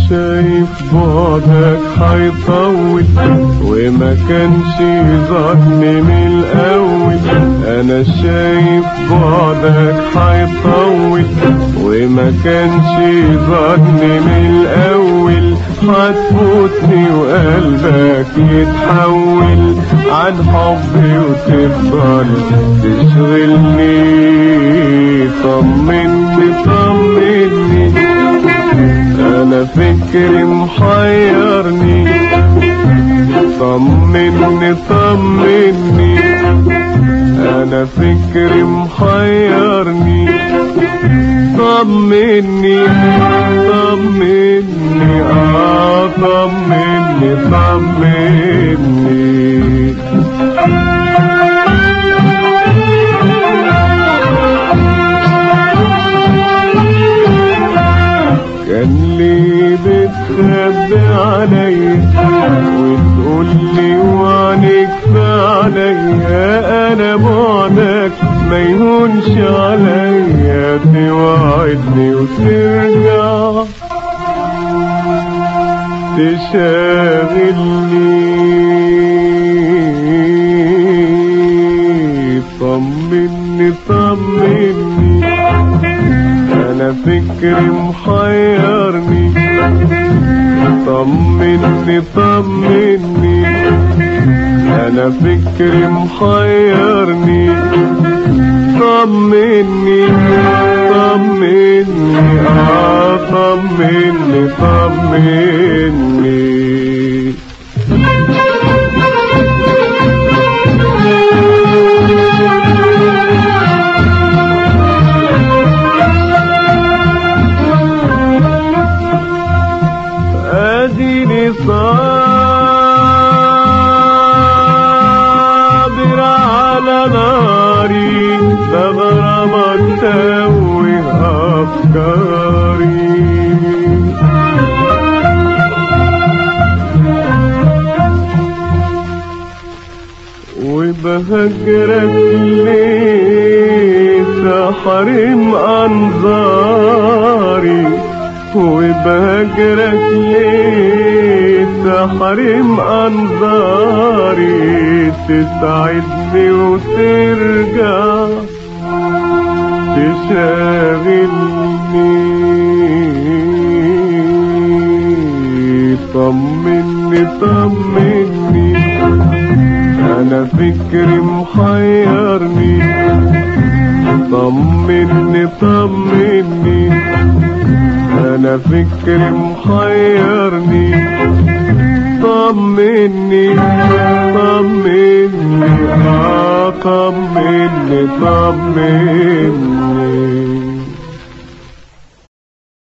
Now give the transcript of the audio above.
شايف بعدك هيطول وما كانش ظني من الاول انا شايف بعدك هيطول وما كانش ظني من الاول هتفوتني وقلبك يتحول عن حبي وتفضل تشغلني طمني طمني انا فكري محيرني طمني طمني انا فكري محيرني طمني طمني اه طمني طمني كان ليه بتخبي عليا وتقول لي وعنك عليا انا بعدك ما يهونش عليا توعدني وترجع تشاغلني طمني طمني انا فكري محيرني طمني طمني انا فكري محيرني طمني طمني اه طمني طمني اديني صابر على ناري ثغرة تسوي افكاري وبهجرك ليه تحرم انظاري وبهجرك ليه تحرم انظاري تسعدني وترجع تشاغلني طمني طمني انا فكري محيرني طمني طمني انا فكري محيرني طمني طمني اه طمني طمني